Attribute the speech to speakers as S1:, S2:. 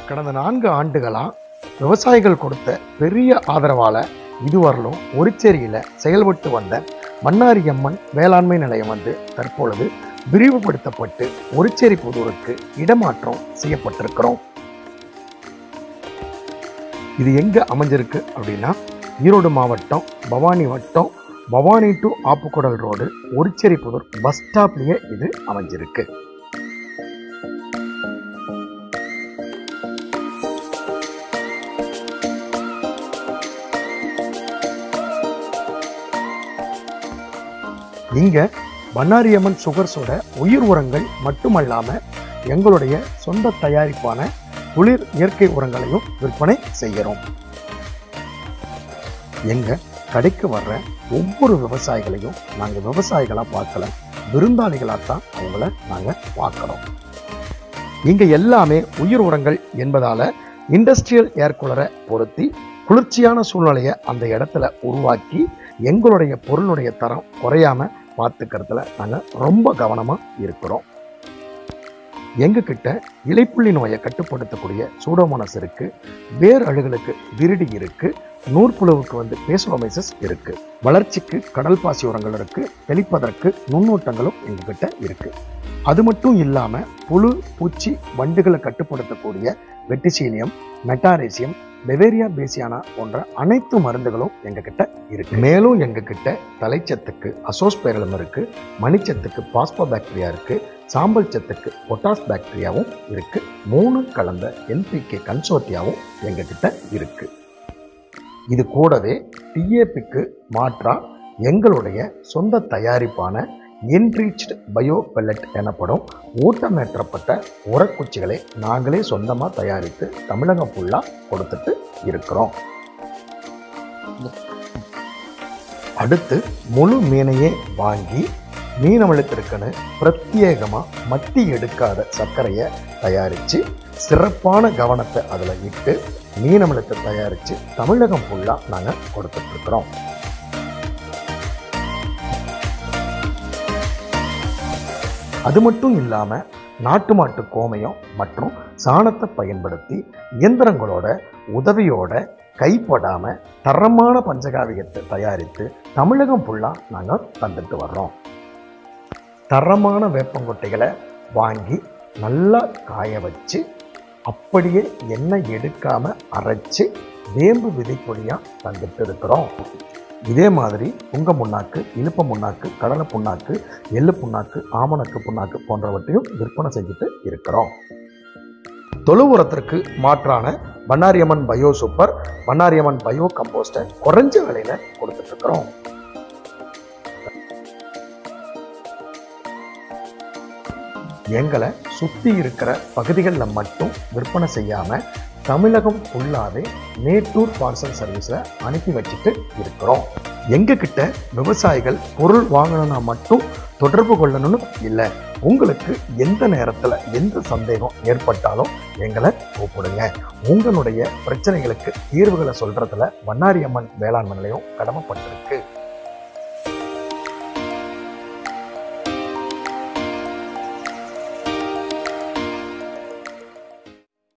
S1: கடந்த நான்கு ஆண்டுகளா விவசாயிகள் கொடுத்த பெரிய ஆதரவால இதுவரையிலும் ஒரிச்சேரியில செயல்பட்டு வந்த மன்னாரியம்மன் வேளாண்மை நிலையம் வந்து தற்பொழுது விரிவுபடுத்தப்பட்டு ஒரிச்சேரி புதூருக்கு இடமாற்றம் செய்யப்பட்டிருக்கிறோம் இது எங்க அமைஞ்சிருக்கு அப்படின்னா ஈரோடு மாவட்டம் பவானி வட்டம் Bhavani to Appakudal road Orichery Puthur bus ஸ்டாப்லயே இது அமைஞ்சிருக்கு இங்க பண்ணாரியம்மன் சுகர்ஸோட உயிர் உரங்கள் மட்டுமல்லாம எங்களுடைய சொந்த தயாரிப்பான குளிர் இயற்கை உரங்களையும் விற்பனை செய்கிறோம் எங்க கடைக்கு வர்ற ஒவ்வொரு விவசாயிகளையும் நாங்க விவசாயிகளா பார்க்கல விருந்தாளிகளாக தான் அவங்கள நாங்க பார்க்கிறோம் இங்க எல்லாமே உயிர் உரங்கள் என்பதால இண்டஸ்ட்ரியல் ஏர் கூலரை பொருத்தி குளிர்ச்சியான சூழ்நிலையை அந்த இடத்துல உருவாக்கி எங்களுடைய பொருளுடைய தரம் குறையாம பார்த்துக்கிறதுல நாங்கள் ரொம்ப கவனமாக இருக்கிறோம் எங்ககிட்ட இலைப்புள்ளி நோயை கட்டுப்படுத்தக்கூடிய சூடோமோனஸ் இருக்கு வேர் அழுகலுக்கு விரிடி இருக்கு நூற்புழுவுக்கு வந்து பேசுவமைசஸ் இருக்கு வளர்ச்சிக்கு கடல் பாசி உரங்கள் இருக்கு தெளிப்பதற்கு நுண்ணூட்டங்களும் எங்ககிட்ட இருக்கு அது மட்டும் இல்லாம புழு பூச்சி வண்டுகளை கட்டுப்படுத்தக்கூடிய வெட்டிசீனியம் மெட்டாரேசியம் பெவேரியா பேசியானா போன்ற அனைத்து மருந்துகளும் எங்ககிட்ட இருக்கு மேலும் எங்ககிட்ட தலைச்சத்துக்கு அசோஸ்பேரலம் இருக்கு மணிச்சத்துக்கு பாஸ்போ பாக்டீரியா இருக்கு சாம்பல் சத்துக்கு பொட்டாஸ் பாக்டீரியாவும் இருக்கு மூணு கலந்த என்பிகே கன்சோர்ட்டியாவும் எங்ககிட்ட இருக்கு இது கூடவே டிஏபிக்கு மாற்றா எங்களுடைய சொந்த தயாரிப்பான என்ரீச்டு பயோ பெல்லட் எனப்படும் ஊட்டமேற்றப்பட்ட உரக்குச்சிகளை நாங்களே சொந்தமாக தயாரித்து தமிழகம் ஃபுல்லாக கொடுத்துட்டு இருக்கிறோம் அடுத்து முழு மீனையே வாங்கி மீனவளத்திற்குன்னு பிரத்யேகமாக மத்தி எடுக்காத சர்க்கரையை தயாரித்து சிறப்பான கவனத்தை அதில் இட்டு மீனவளத்தை தயாரித்து தமிழகம் ஃபுல்லாக நாங்கள் கொடுத்துட்ருக்குறோம் அது மட்டும் இல்லாமல் நாட்டு மாட்டு கோமயம் மற்றும் சாணத்தை பயன்படுத்தி இயந்திரங்களோட உதவியோட கைப்படாம தரமான பஞ்சகாவியத்தை தயாரித்து தமிழகம் ஃபுல்லாக நாங்கள் தந்துட்டு வர்றோம் தரமான வேப்பங்கொட்டைகளை வாங்கி நல்லா காய வச்சு அப்படியே எண்ணெய் எடுக்காம அரைச்சு வேம்பு விதைப்பொடியாக தந்துட்டு இருக்கிறோம் இதே மாதிரி புங்க புண்ணாக்கு இழுப்ப புண்ணாக்கு கடலை புண்ணாக்கு எள்ளு புண்ணாக்கு ஆமணக்கு புண்ணாக்கு போன்றவற்றையும் விற்பனை செஞ்சுட்டு இருக்கிறோம் தொழு உரத்திற்கு மாற்றான Bannariamman bio super Bannariamman bio கம்போஸ்டை குறைஞ்ச விலையில கொடுத்துட்டு இருக்கிறோம் எங்களை சுற்றி இருக்கிற பகுதிகளில் மட்டும் விற்பனை செய்யாமல் தமிழகம் ஃபுல்லாகவே நேட்டூர் பார்சல் சர்வீஸில் அனுப்பி வச்சுட்டு இருக்கிறோம் எங்ககிட்ட விவசாயிகள் பொருள் வாங்கணும்னா மட்டும் தொடர்பு கொள்ளணும்னு இல்லை உங்களுக்கு எந்த நேரத்தில் எந்த சந்தேகம் ஏற்பட்டாலும் எங்களை கூப்பிடுங்க உங்களுடைய பிரச்சனைகளுக்கு தீர்வுகளை சொல்றதுல வண்ணாரியம்மன் வேளாண்மை நிலையம் கடமைப்பட்டிருக்கு